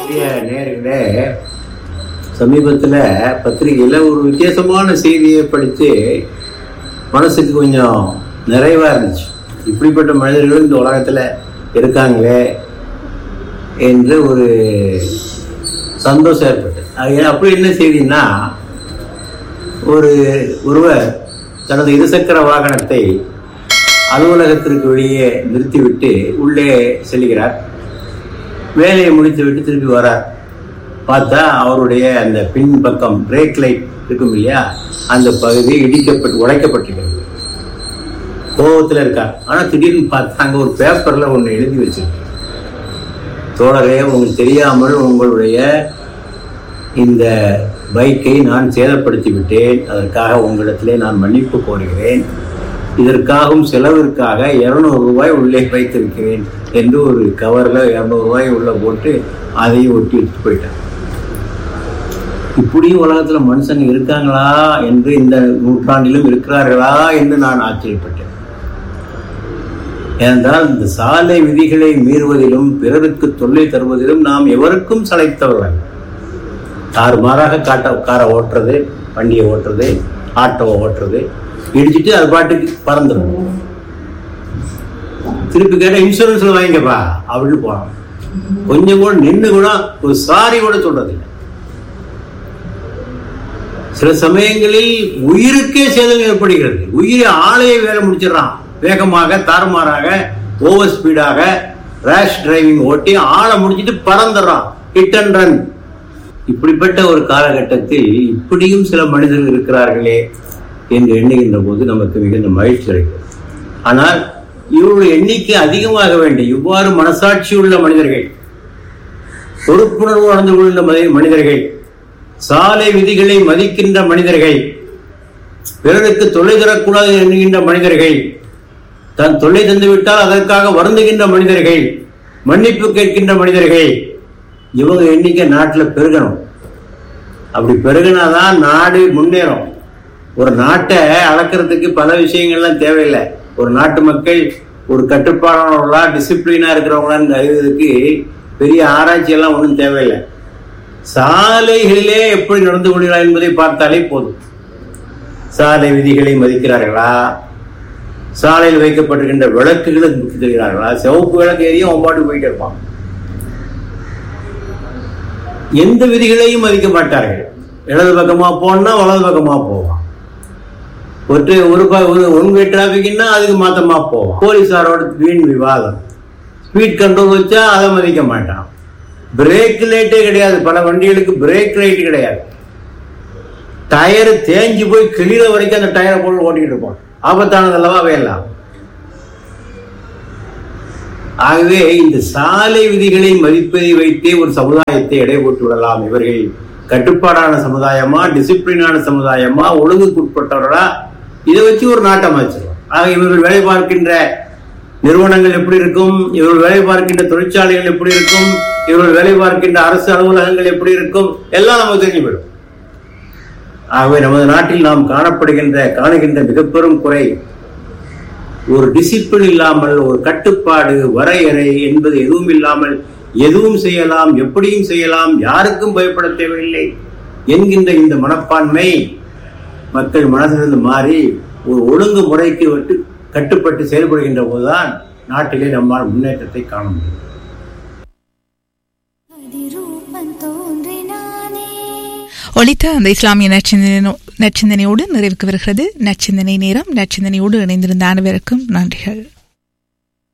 பிரிய நேர்களே சமீபத்தில் பத்திரிகையில் ஒரு வித்தியாசமான செய்தியை படித்து மனசுக்கு கொஞ்சம் நிறைவாக இருந்துச்சு இப்படிப்பட்ட மனிதர்களும் இந்த உலகத்தில் இருக்காங்களே என்று ஒரு சந்தோஷம் ஏற்பட்டு அது அப்படி என்ன செய்தின்னா ஒரு ஒருவர் தனது இருசக்கர வாகனத்தை அலுவலகத்திற்கு வெளியே நிறுத்திவிட்டு உள்ளே செல்கிறார் வேலையை முடித்துவிட்டு திருப்பி வரார் பார்த்தா அவருடைய அந்த பின் பக்கம் பிரேக் லைட் இருக்கும் இல்லையா அந்த பகுதி இடிக்கப்பட்டு உடைக்கப்பட்டிருக்கிறது கோபத்தில் இருக்கார் ஆனால் திடீர்னு பார்த்தா அங்கே ஒரு பேப்பரில் ஒன்று எழுதி வச்சிருக்கு தோழரே உங்களுக்கு தெரியாமல் உங்களுடைய இந்த பைக்கை நான் சேதப்படுத்தி விட்டேன் அதற்காக உங்களிடத்திலே நான் மன்னிப்பு கோருகிறேன் இதற்காகவும் செலவிற்காக இருநூறு ரூபாய் உள்ளே வைத்திருக்கிறேன் என்று ஒரு கவரில் இரநூறு ரூபாய் உள்ள போட்டு அதையும் ஒட்டி எடுத்து போயிட்டான் இப்படியும் உலகத்தில் மனுஷன் இருக்காங்களா என்று இந்த நூற்றாண்டிலும் இருக்கிறார்களா என்று நான் ஆச்சரியப்பட்டேன் ஏனென்றால் இந்த சாலை விதிகளை மீறுவதிலும் பிறருக்கு தொல்லை தருவதிலும் நாம் எவருக்கும் சளைத்தவர்கள் தாறுமாறாக காட்ட காரை ஓட்டுறது வண்டியை ஓட்டுறது ஆட்டோவை ஓட்டுறது இடிச்சிட்டு அது பாட்டுக்கு பறந்துடும் திருப்பி கேட்டால் இன்சூரன்ஸ்ல வாங்கிக்கப்பா அப்படின்னு போனோம் கொஞ்சம் கூட நின்று கூட ஒரு சாரி கூட சொல்றது இல்லை சில சமயங்களில் உயிருக்கே சேதம் ஏற்படுகிறது உயிரை ஆளையே வேலை முடிச்சிடறான் வேகமாக தாறுமாறாக ஓவர் ஸ்பீடாக ரேஷ் டிரைவிங் ஓட்டி ஆளை முடிச்சிட்டு பறந்துடுறான் ஹிட் அண்ட் ரன் இப்படிப்பட்ட ஒரு காலகட்டத்தில் இப்படியும் சில மனிதர்கள் இருக்கிறார்களே என்று எண்ணுகின்ற போது நமக்கு மிகுந்த மகிழ்ச்சி அளிக்கிறது ஆனால் இவருடைய எண்ணிக்கை அதிகமாக வேண்டும் இவ்வாறு மனசாட்சி உள்ள மனிதர்கள் பொறுப்புணர்வு நடந்து கொள்கின்ற மனிதர்கள் சாலை விதிகளை மதிக்கின்ற மனிதர்கள் பிறருக்கு தொல்லை தரக்கூடாது என்கின்ற மனிதர்கள் தன் தொல்லை தந்துவிட்டால் அதற்காக வருந்துகின்ற மனிதர்கள் மன்னிப்பு கேட்கின்ற மனிதர்கள் இவங்க எண்ணிக்கை நாட்டில் பெருகணும் அப்படி பெருகினாதான் நாடு முன்னேறும் ஒரு நாட்டை அளக்கிறதுக்கு பல விஷயங்கள்லாம் தேவையில்லை ஒரு நாட்டு மக்கள் ஒரு கட்டுப்பாடானவர்களா டிசிப்ளினா இருக்கிறவங்களான்னு அறிவதற்கு பெரிய ஆராய்ச்சி எல்லாம் ஒன்றும் தேவையில்லை சாலைகளிலே எப்படி நடந்து கொள்கிறார் என்பதை பார்த்தாலே போதும் சாலை விதிகளை மதிக்கிறார்களா சாலையில் வைக்கப்பட்டிருக்கின்ற விளக்குகளை தருகிறார்களா சிவப்பு விளக்கு ஏறியும் ஒம்பாட்டு போயிட்டு இருப்பான் எந்த விதிகளையும் மதிக்க மாட்டார்கள் இடது பக்கமா போனா வலது பக்கமா போவான் ஒற்றை ஒரு ஒரு ஒன் வே டிராபிக்னா அதுக்கு மாத்தமா போவான் போலீஸாரோட வீண் விவாதம் ஸ்பீட் கண்ட்ரோல் வச்சா அதை மதிக்க மாட்டான் பிரேக் லைட்டே கிடையாது பல வண்டிகளுக்கு பிரேக் லைட் கிடையாது டயர் தேஞ்சு போய் கிளியிற வரைக்கும் அந்த டயரை போட்டு ஓட்டிக்கிட்டு இருப்போம் ஆபத்தானது அல்லவா அவையெல்லாம் ஆகவே இந்த சாலை விதிகளை மதிப்பதை வைத்தே ஒரு சமுதாயத்தை எடை போட்டு விடலாம் இவர்கள் கட்டுப்பாடான சமுதாயமா டிசிப்ளினான சமுதாயமா ஒழுங்குக்கு உட்பட்டவர்களா இதை வச்சு ஒரு நாட்டம் அமைச்சிடும் ஆக இவர்கள் வேலை பார்க்கின்ற நிறுவனங்கள் எப்படி இருக்கும் இவர்கள் வேலை பார்க்கின்ற தொழிற்சாலைகள் எப்படி இருக்கும் இவர்கள் வேலை பார்க்கின்ற அரசு அலுவலகங்கள் எப்படி இருக்கும் எல்லாம் நமக்கு தெரிஞ்சுவிடும் ஆகவே நமது நாட்டில் நாம் காணப்படுகின்ற காணுகின்ற மிக பெரும் குறை ஒரு டிசிப்ளின் இல்லாமல் ஒரு கட்டுப்பாடு வரையறை என்பது எதுவும் இல்லாமல் எதுவும் செய்யலாம் எப்படியும் செய்யலாம் யாருக்கும் பயப்பட தேவையில்லை என்கின்ற இந்த மனப்பான்மை மக்கள் மனதிலிருந்து மாறி ஒரு ஒழுங்கு முறைக்கு விட்டு கட்டுப்பட்டு செயல்படுகின்ற போதுதான் நாட்டிலே நம்மால் முன்னேற்றத்தை காண முடியும் ஒலித்த அந்த இஸ்லாமிய நச்சிந்தனை நச்சிந்தனையோடு நிறைவுக்கு வருகிறது நச்சிந்தனை நேரம் நச்சிந்தனையோடு இணைந்திருந்த அனைவருக்கும் நன்றிகள்